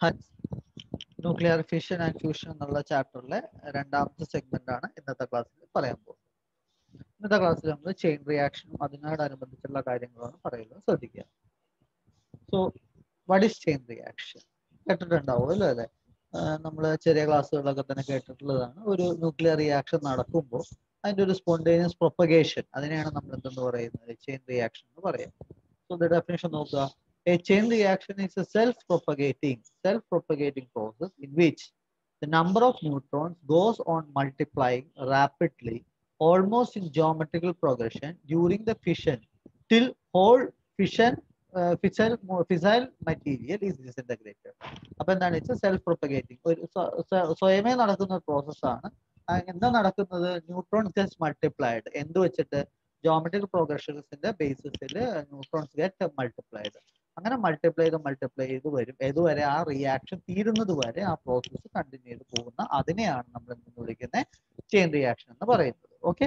Nuclear fission and fusion എന്നുള്ള ചാപ്റ്ററിലെ രണ്ടാമത്തെ segment ആണ് ഇന്നത്തെ ക്ലാസ്സിൽ പറയാൻ പോകുന്നത് ഇന്നത്തെ ക്ലാസ്സിൽ നമ്മൾ ചെയിൻ റിയാക്ഷനും അതിനോടനുബന്ധിച്ചുള്ള കാര്യങ്ങളാണ് പറയുന്നത് ശ്രദ്ധിക്കുക so what is chain reaction കേട്ടിട്ടുണ്ടാവുമല്ലോ അല്ലേ നമ്മൾ ചെറിയ ക്ലാസ്സുകളിലൊക്കെ തന്നെ കേട്ടിട്ടുള്ളതാണ് ഒരു ന്യൂക്ലിയർ റിയാക്ഷൻ നടക്കുമ്പോൾ അതിന്റെ ഒരു സ്പോണ്ടേനിയസ് പ്രൊപ്പഗേഷൻ അതിനെയാണ് നമ്മൾ എന്തെന്ന് പറയുന്നത് ചെയിൻ റിയാക്ഷൻ എന്ന് പറയാം സോ ദ ഡെഫിനേഷൻ നോക്കുക A chain reaction is a self-propagating, self-propagating process in which the number of neutrons goes on multiplying rapidly, almost in geometrical progression during the fission till whole fission uh, fissile, fissile material is disintegrated. അപ്പൊ എന്താണ് വെച്ചാൽ self propagating ഒരു സ്വയമേ നടക്കുന്ന ഒരു പ്രോസസ്സാണ് എന്താ നടക്കുന്നത് ന്യൂട്രോൺസ് ഗെറ്റ് മൾട്ടിപ്ലൈഡ് എന്ത് വെച്ചിട്ട് ജോമെട്രിക് പ്രോഗ്രഷൻസിന്റെ ബേസിസിൽ ന്യൂട്രോൺസ് ഗെറ്റ് മൾട്ടിപ്ലൈഡ് അങ്ങനെ മൾട്ടിപ്ലൈ ചെയ്ത് മൾട്ടിപ്ലൈ ചെയ്ത് വരും ഏതുവരെ ആ റിയാക്ഷൻ തീരുന്നത് വരെ ആ പ്രോസസ്സ് കണ്ടിന്യൂ ചെയ്ത് പോകുന്ന അതിനെയാണ് നമ്മൾ എന്ന് വിളിക്കുന്നത് ചെയിൻ റിയാക്ഷൻ എന്ന് പറയുന്നത് ഓക്കെ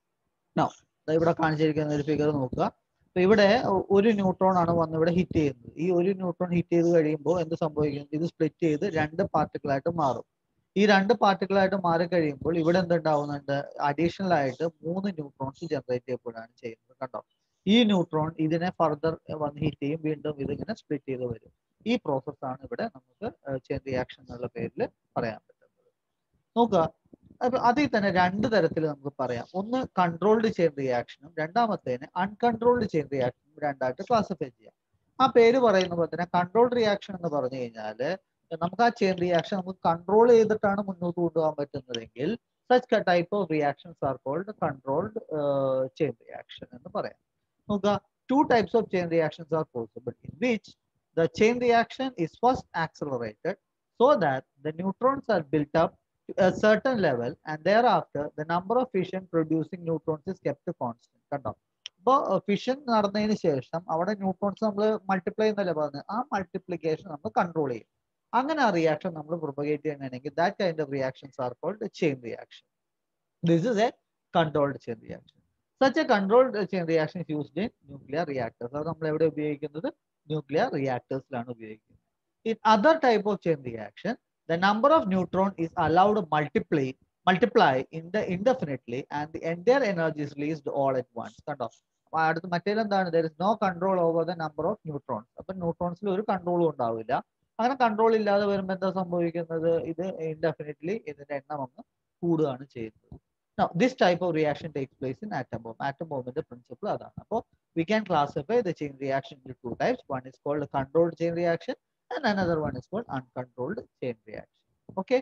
ഇവിടെ കാണിച്ചിരിക്കുന്ന ഒരു ഫിഗർ നോക്കുക അപ്പൊ ഇവിടെ ഒരു ന്യൂട്രോൺ ആണ് വന്ന് ഇവിടെ ഹിറ്റ് ചെയ്യുന്നത് ഈ ഒരു ന്യൂട്രോൺ ഹിറ്റ് ചെയ്ത് കഴിയുമ്പോൾ എന്ത് സംഭവിക്കും ഇത് സ്പ്ലിറ്റ് ചെയ്ത് രണ്ട് പാർട്ടിക്കിളായിട്ട് മാറും ഈ രണ്ട് പാർട്ടിക്കിളായിട്ട് മാറി കഴിയുമ്പോൾ ഇവിടെ എന്തുണ്ടാവുന്നുണ്ട് അഡീഷണൽ ആയിട്ട് മൂന്ന് ന്യൂട്രോൺസ് ജനറേറ്റ് ചെയ്യപ്പെടുകയാണ് ചെയ്യുന്നത് കണ്ടോ ഈ ന്യൂട്രോൺ ഇതിനെ ഫർദർ വന്ന് ഹിറ്റ് ചെയ്യും വീണ്ടും ഇതിങ്ങനെ സ്പ്ലിറ്റ് ചെയ്ത് വരും ഈ പ്രോസസ്സാണ് ഇവിടെ നമുക്ക് ചെയിൻ റിയാക്ഷൻ എന്നുള്ള പേരിൽ പറയാൻ പറ്റുന്നത് നോക്കുക അപ്പൊ അതിൽ തന്നെ രണ്ട് തരത്തിൽ നമുക്ക് പറയാം ഒന്ന് കൺട്രോൾഡ് ചെയിൻ റിയാക്ഷനും രണ്ടാമത്തേന് അൺകൺട്രോൾഡ് ചെയിൻ റിയാക്ഷനും രണ്ടായിട്ട് ക്ലാസിഫൈ ചെയ്യാം ആ പേര് പറയുന്ന പോലെ തന്നെ കൺട്രോൾഡ് റിയാക്ഷൻ എന്ന് പറഞ്ഞു കഴിഞ്ഞാൽ നമുക്ക് ആ ചെയിൻ റിയാക്ഷൻ നമുക്ക് കൺട്രോൾ ചെയ്തിട്ടാണ് മുന്നോട്ട് കൊണ്ടുപോകാൻ പറ്റുന്നതെങ്കിൽ such type of reactions are called controlled chain reaction എന്ന് പറയാം നോക്കുക two types of chain reactions are possible in which the chain reaction is first accelerated so that the neutrons are built up to a certain level and thereafter the number of fission producing neutrons is kept constant കണ്ടോ അപ്പോൾ fission നടന്നതിന് ശേഷം അവിടെ neutrons നമ്മൾ multiply എന്നല്ലേ പറഞ്ഞത് ആ multiplication നമ്മൾ കൺട്രോൾ ചെയ്യും അങ്ങനെ ആ റിയാക്ഷൻ നമ്മൾ പ്രൊപ്പഗേറ്റ് ചെയ്യണമെങ്കിൽ that kind of reactions are called chain reaction this is a controlled chain reaction such a controlled chain reaction used in nuclear reactors അത് നമ്മൾ എവിടെ ഉപയോഗിക്കുന്നത് ന്യൂക്ലിയർ റിയാക്ടേഴ്സിലാണ് ഉപയോഗിക്കുന്നത് in other type of chain reaction the number of neutron is allowed multiply multiply in the indefinitely and the entire energy is released all at once കണ്ടോ അടുത്ത് മറ്റേലെന്താണ് there is no control over the number of neutrons അപ്പൊ ന്യൂട്രോൺസിൽ ഒരു കൺട്രോളും ഉണ്ടാവില്ല അങ്ങനെ control ഇല്ലാതെ വരുമ്പോൾ എന്താ സംഭവിക്കുന്നത് ഇത് ഇൻഡെഫിനറ്റ്ലി ഇതിന്റെ എണ്ണം അങ്ങ് കൂടുകയാണ് ചെയ്യുന്നത് Now, this type of reaction takes place in atom bomb. Atom bomb the principle അതാണ്. അപ്പോൾ we can classify the chain reaction into two types. One is called a controlled chain reaction and another one is called uncontrolled chain reaction. Okay.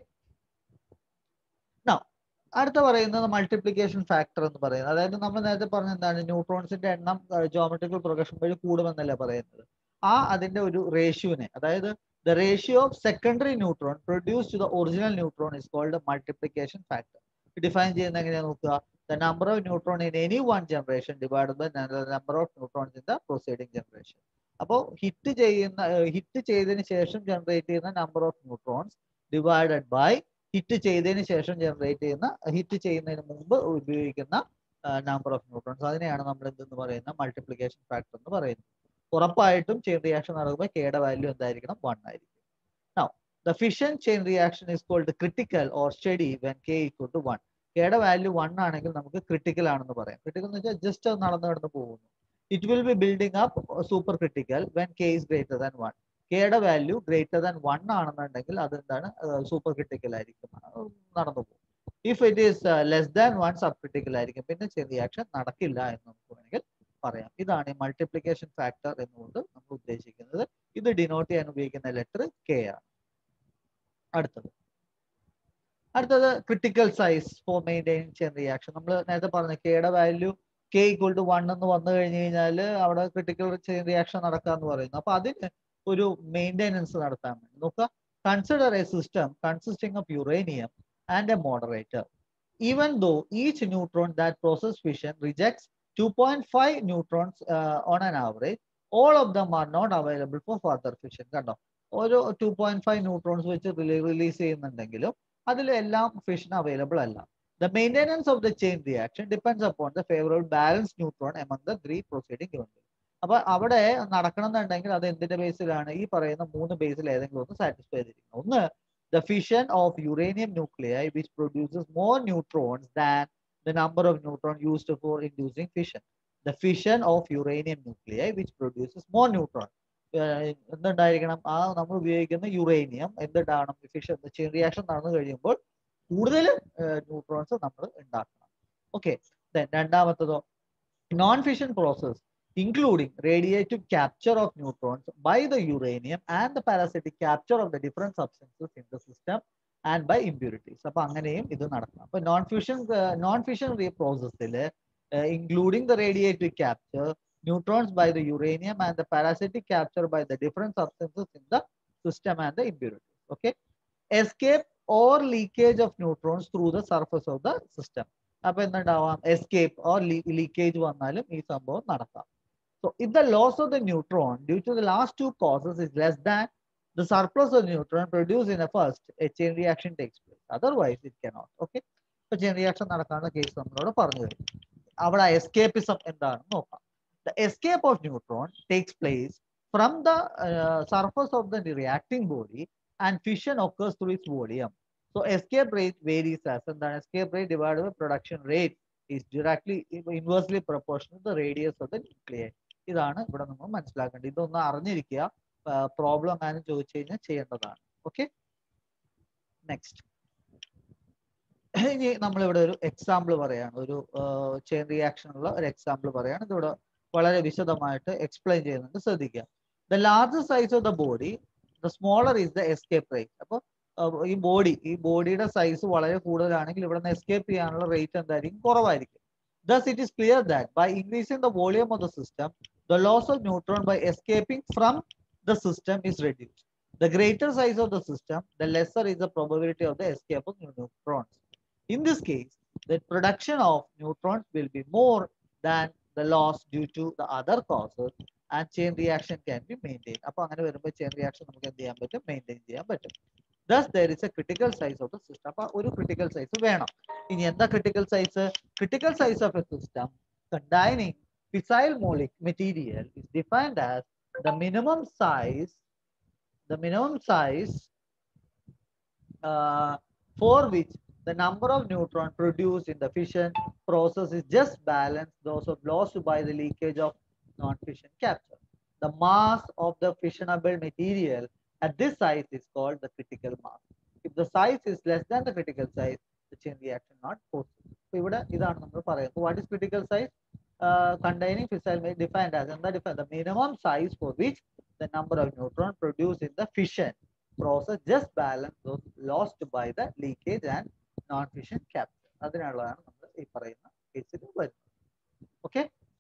Now, അടുത്ത പറയുന്നത് multiplication factor എന്ന് പറയുന്നത് അതായത് നമ്മൾ നേരത്തെ പറഞ്ഞ എന്താണ് ന്യൂട്രോൺസിന്റെ എണ്ണം ജോമെട്രിക്കൽ പ്രൊഗ്രഷൻ വഴി കൂടുമെന്നല്ലേ പറയുന്നത് ആ അതിന്റെ ഒരു റേഷ്യോനെ അതായത് the ratio of secondary neutron produce to the original neutron is called multiplication factor define ചെയ്യുന്ന എങ്ങനെയാ നോക്കുക the number of neutron in any one generation divide by number of neutrons in the proceeding generation അപ്പോൾ hit ചെയ്യുന്ന hit ചെയ്തതിന് ശേഷം generate ചെയ്യുന്ന number of neutrons divided by hit ചെയ്തതിന് ശേഷം ജനറേറ്റ് ചെയ്യുന്ന ഹിറ്റ് ചെയ്യുന്നതിന് മുമ്പ് ഉപയോഗിക്കുന്ന നമ്പർ ഓഫ് ന്യൂട്രോൺസ് അതിനെയാണ് നമ്മൾ എന്തെന്ന് പറയുന്ന മൾട്ടിപ്ലിക്കേഷൻ ഫാക്ടർ എന്ന് പറയുന്നത് ഉറപ്പായിട്ടും ചെയിൻ റിയാക്ഷൻ നടക്കുമ്പോൾ കെയുടെ വാല്യൂ എന്തായിരിക്കണം വൺ ആയിരിക്കും the fission chain reaction is called critical or steady when k equal to 1 കെയുടെ വാല്യൂ വൺ ആണെങ്കിൽ നമുക്ക് ക്രിട്ടിക്കൽ ആണെന്ന് പറയാം ക്രിട്ടിക്കൽ എന്ന് വെച്ചാൽ ജസ്റ്റ് അത് നടന്നു നടന്ന് പോകുന്നു it will be building up super critical when K is greater than one കെയുടെ വാല്യൂ ഗ്രേറ്റർ ദാൻ വൺ ആണെന്നുണ്ടെങ്കിൽ അത് എന്താണ് സൂപ്പർ ക്രിട്ടിക്കൽ ആയിരിക്കും നടന്നു പോകും if it is less than one sub critical ആയിരിക്കും പിന്നെ ചെയിൻ റിയാക്ഷൻ നടക്കില്ല എന്ന് നമുക്ക് വേണമെങ്കിൽ പറയാം ഇതാണ് ഈ മൾട്ടിപ്ലിക്കേഷൻ ഫാക്ടർ എന്നുകൊണ്ട് നമ്മൾ ഉദ്ദേശിക്കുന്നത് ഇത് ഡിനോട്ട് ചെയ്യാൻ ഉപയോഗിക്കുന്ന ലെറ്റർ കെ ആണ് അടുത്തത് അടുത്തത് critical size for maintain chain reaction നമ്മൾ നേരത്തെ പറഞ്ഞ കെയുടെ value K equal to one എന്ന് വന്നു കഴിഞ്ഞു കഴിഞ്ഞാൽ അവിടെ ക്രിട്ടിക്കൽ ചെയിൻ റിയാക്ഷൻ നടക്കാന്ന് പറയുന്നു അപ്പൊ അതിന് ഒരു മെയിൻ്റെനൻസ് നടത്താൻ വേണ്ടി നോക്കുക consider a system consisting of uranium and a moderator even though each neutron that process fission rejects two point five neutrons on an average all of them are not available for further fission കണ്ടോ ഒരു two point five neutrons വെച്ച് release ചെയ്യുന്നുണ്ടെങ്കിലും അതിലെല്ലാം fission available അല്ല the maintenance of the chain reaction depends upon the favourable balance neutron among the three proceeding event അപ്പൊ അവിടെ നടക്കണം എന്നുണ്ടെങ്കിൽ അത് എന്തിന്റെ ബേസിലാണ് ഈ പറയുന്ന മൂന്ന് ബേസിൽ ഏതെങ്കിലും ഒന്ന് സാറ്റിസ്ഫൈ ചെയ്തിരിക്കണം ഒന്ന് the fission of uranium nuclei which produces more neutrons than the number of neutrons used for inducing fission. The fission of uranium nuclei which produces more neutrons. ഏഹ് എന്തുണ്ടായിരിക്കണം ആ നമ്മൾ ഉപയോഗിക്കുന്ന യുറേനിയം എന്തുണ്ടാവണം ഫിഷൻ ചെയിൻ റിയാക്ഷൻ നടന്നു കഴിയുമ്പോൾ കൂടുതൽ neutrons നമ്മൾ ഉണ്ടാക്കണം okay രണ്ടാമത്തതോ non fission process including radiative capture of neutrons by the uranium and the parasitic capture of the different substances in the system and by impurities. അപ്പൊ അങ്ങനെയും ഇത് നടക്കണം അപ്പൊ നോൺ ഫ്യൂഷൻ നോൺ ഫിഷൻ പ്രോസസ്സിൽ including the radiative capture neutrons by the uranium and the parasitic capture by the different substances in the system and the impurities. Okay. Escape or leakage of neutrons through the surface of the system. അപ്പൊ എന്തുണ്ടാവാം escape or leakage വന്നാലും ഈ സംഭവം നടക്കാം So if the loss of the neutron due to the last two causes is less than the surplus of neutron produced in the first, a chain reaction takes place. Otherwise, it cannot. Okay. So chain reaction നടക്കാനുള്ള case നമ്മളോട് പറഞ്ഞു കഴിഞ്ഞു അവിടെ escapism എന്താണെന്ന് നോക്കാം The escape of neutron takes place from the uh, surface of the reacting body and fission occurs through its volume. So escape rate varies as എന്താണ് escape rate divided by production rate is directly inversely proportional to the radius of the nuclei. ഇതാണ് ഇവിടെ നമ്മൾ മനസ്സിലാക്കേണ്ടത് ഇതൊന്ന് അറിഞ്ഞിരിക്കുക problem എങ്ങാനും ചോദിച്ചു കഴിഞ്ഞാൽ ചെയ്യേണ്ടതാണ് ഓക്കെ നെക്സ്റ്റ് ഇനി നമ്മളിവിടെ ഒരു എക്സാമ്പിൾ പറയാണ് ഒരു ചെയിൻ റിയാക്ഷനുള്ള ഒരു എക്സാമ്പിൾ പറയാണ് ഇതിവിടെ വളരെ വിശദമായിട്ട് എക്സ്പ്ലെയിൻ ചെയ്യുന്നുണ്ട് ശ്രദ്ധിക്കുക the larger size of the body the smaller is the escape rate അപ്പോൾ ഈ ബോഡി ഈ ബോഡിയുടെ സൈസ് വളരെ കൂടുതലാണെങ്കിൽ ഇവിടെ നിന്ന് എസ്കേപ്പ് ചെയ്യാനുള്ള റേറ്റ് എന്തായിരിക്കും കുറവായിരിക്കും Thus, it is clear that by increasing the volume of the system, the loss of neutron by escaping from the system is reduced. The greater size of the system, the lesser is the probability of the escape of neutrons. In this case, the production of neutrons will be more than the loss due to the other causes and chain reaction can be maintained. അപ്പോൾ അങ്ങനെ വരുമ്പോൾ chain reaction നമുക്ക് എന്ത് ചെയ്യാൻ പറ്റും maintain ചെയ്യാൻ പറ്റും Thus, there is a critical size of the system. അപ്പൊ ഒരു critical size വേണം ഇനി എന്താ critical size? Critical size of a system containing fissile molic material is defined as the minimum size, the minimum size uh, for which the number of neutron produced in the fission process is just balanced those of lost by the leakage of non-fission capture. The mass of the fissionable material at this size is called the critical mass. If the size is less than the critical size, the chain reaction not possible. So ഇവിടെ ഇതാണ് നമ്മൾ പറയുന്നത്. What is critical size? Uh, containing fissile may defined as എന്താ defined the minimum size for which the number of neutron produced in the fission process just balance those lost by the leakage and non-fission capture. അതിനുള്ളതാണ് നമ്മൾ ഈ പറയുന്ന കേസിൽ വരുന്നത്. Okay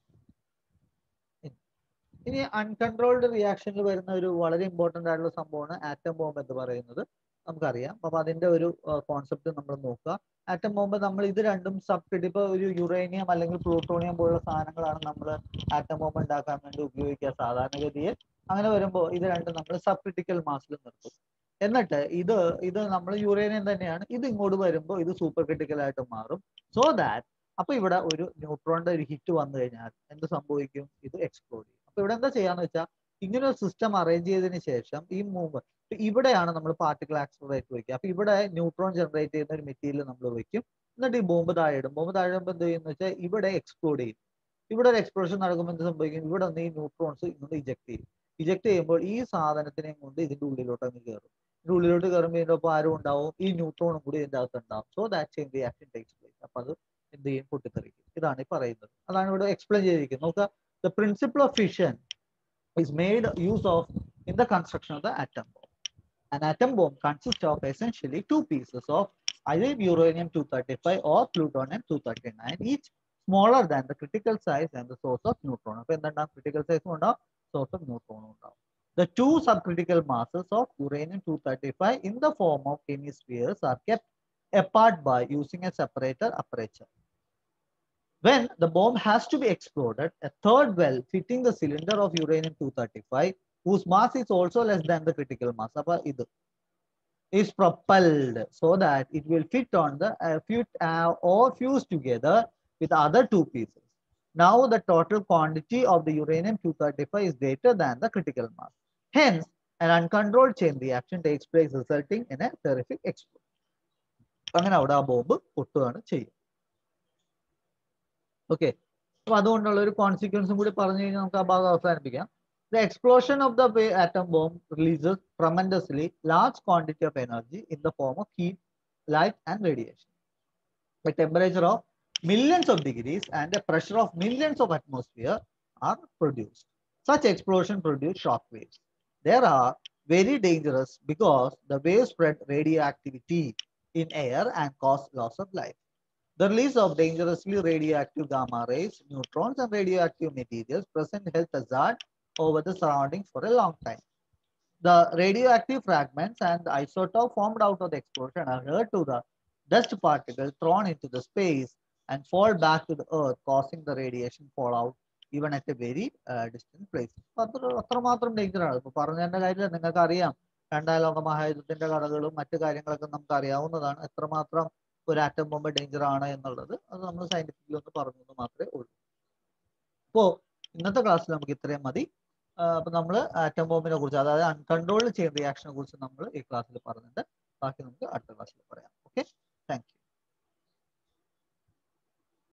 ഇനി uncontrolled റിയാക്ഷനിൽ വരുന്ന ഒരു വളരെ ഇമ്പോർട്ടന്റ് ആയിട്ടുള്ള സംഭവമാണ് ആറ്റം ബോംബ് എന്ന് പറയുന്നത് നമുക്കറിയാം അപ്പൊ അതിന്റെ ഒരു കോൺസെപ്റ്റ് നമ്മൾ നോക്കുക ആറ്റം ബോംബ് നമ്മൾ ഇത് രണ്ടും സബ്സ്റ്റിറ്റ് ഇപ്പൊ ഒരു യുറേനിയം അല്ലെങ്കിൽ പ്ലൂട്ടോണിയം പോലുള്ള സാധനങ്ങളാണ് നമ്മൾ ആറ്റം ബോംബ് ഉണ്ടാക്കാൻ വേണ്ടി ഉപയോഗിക്കുക സാധാരണഗതിയിൽ അങ്ങനെ വരുമ്പോൾ ഇത് രണ്ടും നമ്മൾ സബ് ക്രിട്ടിക്കൽ മാസിൽ നിർത്തും എന്നിട്ട് ഇത് ഇത് നമ്മൾ യുറേനിയം തന്നെയാണ് ഇത് ഇങ്ങോട്ട് വരുമ്പോൾ ഇത് സൂപ്പർ ക്രിട്ടിക്കൽ ആയിട്ട് മാറും സോ ദാറ്റ് അപ്പൊ ഇവിടെ ഒരു ന്യൂട്രോണിന്റെ ഒരു ഹിറ്റ് വന്നു കഴിഞ്ഞാൽ എന്ത് സംഭവിക്കും ഇത് എക്സ്പ്ലോഡ് ചെയ്യും അപ്പൊ ഇവിടെ എന്താ ചെയ്യാന്ന് വെച്ചാൽ ഇങ്ങനെ ഒരു സിസ്റ്റം അറേഞ്ച് ചെയ്തതിന് ശേഷം ഈ മൂവ് ഇവിടെയാണ് നമ്മൾ പാർട്ടിക്കിൾ ആക്സലറേറ്റ് വെക്കുക അപ്പൊ ഇവിടെ ന്യൂട്രോൺ ജനറേറ്റ് ചെയ്യുന്ന ഒരു മെറ്റീരിയൽ നമ്മൾ വെക്കും എന്നിട്ട് ഈ ബോംബ് താഴെ ഇടും ബോംബ് താഴെ ഇടുമ്പോൾ എന്ത് ചെയ്യുന്ന വെച്ചാൽ ഇവിടെ എക്സ്പ്ലോഡ് ചെയ്യും ഇവിടെ ഒരു എക്സ്പ്ലോഷൻ നടക്കുമ്പോൾ എന്ത് സംഭവിക്കും ഇവിടെ നിന്ന് ഈ ന്യൂട്രോൺസ് ഇങ്ങോട്ട് ഇജക്ട് ചെയ്യും ഇജക്ട് ചെയ്യുമ്പോൾ ഈ സാധനത്തിനെയും കൊണ്ട് ഇതിന്റെ ഉള്ളിലോട്ട് അങ്ങ് കയറും ഇതിന്റെ ഉള്ളിലോട്ട് കയറുമ്പോൾ ഇതിന്റെ ഒപ്പം ആരും ഉണ്ടാവും ഈ ന്യൂട്രോണും കൂടി ഇതിന്റെ അകത്ത് ഉണ്ടാവും so that chain reaction takes place അപ്പൊ അത് എന്ത് ചെയ്യും പൊട്ടിത്തെറിക്കും ഇതാണ് ഈ പറയുന്നത് അതാണ് ഇവിടെ എക്സ്പ്ലെയിൻ ചെയ്തിരിക്കുന്നത് നോക്കുക the principle of fission is made use of in the construction of the atom bomb. An atom bomb consists of essentially two pieces of either uranium 235 or plutonium 239, each smaller than the critical size and the source of neutron. അപ്പോൾ എന്തുണ്ടാവും critical size ഉണ്ടാവും source of neutron ഉണ്ടാവും. The two subcritical masses of uranium 235 in the form of hemispheres are kept apart by using a separator aperture. When the bomb has to be exploded, a third well fitting the cylinder of uranium-235, whose mass is also less than the critical mass, appa idu, is propelled so that it will fit on the uh, fit uh, or fuse together with other two pieces. now the total quantity of the uranium 235 is greater than the critical mass. Hence, an uncontrolled chain reaction takes place resulting in a terrific explosion. അങ്ങനെ അവിടെ ആ bomb പൊട്ടുകയാണ് ചെയ്യുക okay അപ്പൊ അതുകൊണ്ടുള്ള ഒരു കോൺസിക്വൻസും കൂടി പറഞ്ഞു കഴിഞ്ഞാൽ നമുക്ക് ആ ഭാഗം അവസാനിപ്പിക്കാം The explosion of the way atom bomb releases tremendously large quantity of energy in the form of heat, light, and radiation. A temperature of millions of degrees and a pressure of millions of atmosphere are produced. Such explosion produce shock waves. They are very dangerous because the waves spread radioactivity in air and cause loss of life. The release of dangerously radioactive gamma rays, neutrons, and radioactive materials present health hazard over the surroundings for a long time. The radioactive fragments and the isotope formed out of the explosion are hurled to the dust particles thrown into the space and fall back to the earth, causing the radiation fallout even at a very uh, distant place. അപ്പൊ അത്ര അത്രമാത്രം danger ആണ് ഇപ്പൊ പറഞ്ഞതിന്റെ കാര്യം നിങ്ങൾക്ക് അറിയാം രണ്ടാം ലോക മഹായുദ്ധത്തിന്റെ കഥകളും മറ്റു കാര്യങ്ങളൊക്കെ നമുക്ക് അറിയാവുന്നതാണ് എത്രമാത്രം ഒരു ആറ്റം ബോംബ് ഡേഞ്ചർ ആണ് എന്നുള്ളത് അത് നമ്മൾ സയന്റിഫിക്കലി ഒന്ന് പറഞ്ഞു എന്ന് മാത്രമേ ഉള്ളൂ അപ്പോ ഇന്നത്തെ ക്ലാസ്സിൽ നമുക്ക് ഇത്രയും മതി അപ്പൊ നമ്മൾ ആറ്റം ബോംബിനെ കുറിച്ച് അതായത് അൺകൺട്രോൾഡ് ചെയിൻ റിയാക്ഷനെ കുറിച്ച് നമ്മൾ ഈ ക്ലാസ്സിൽ പറഞ്ഞിട്ടുണ്ട് ബാക്കി നമുക്ക്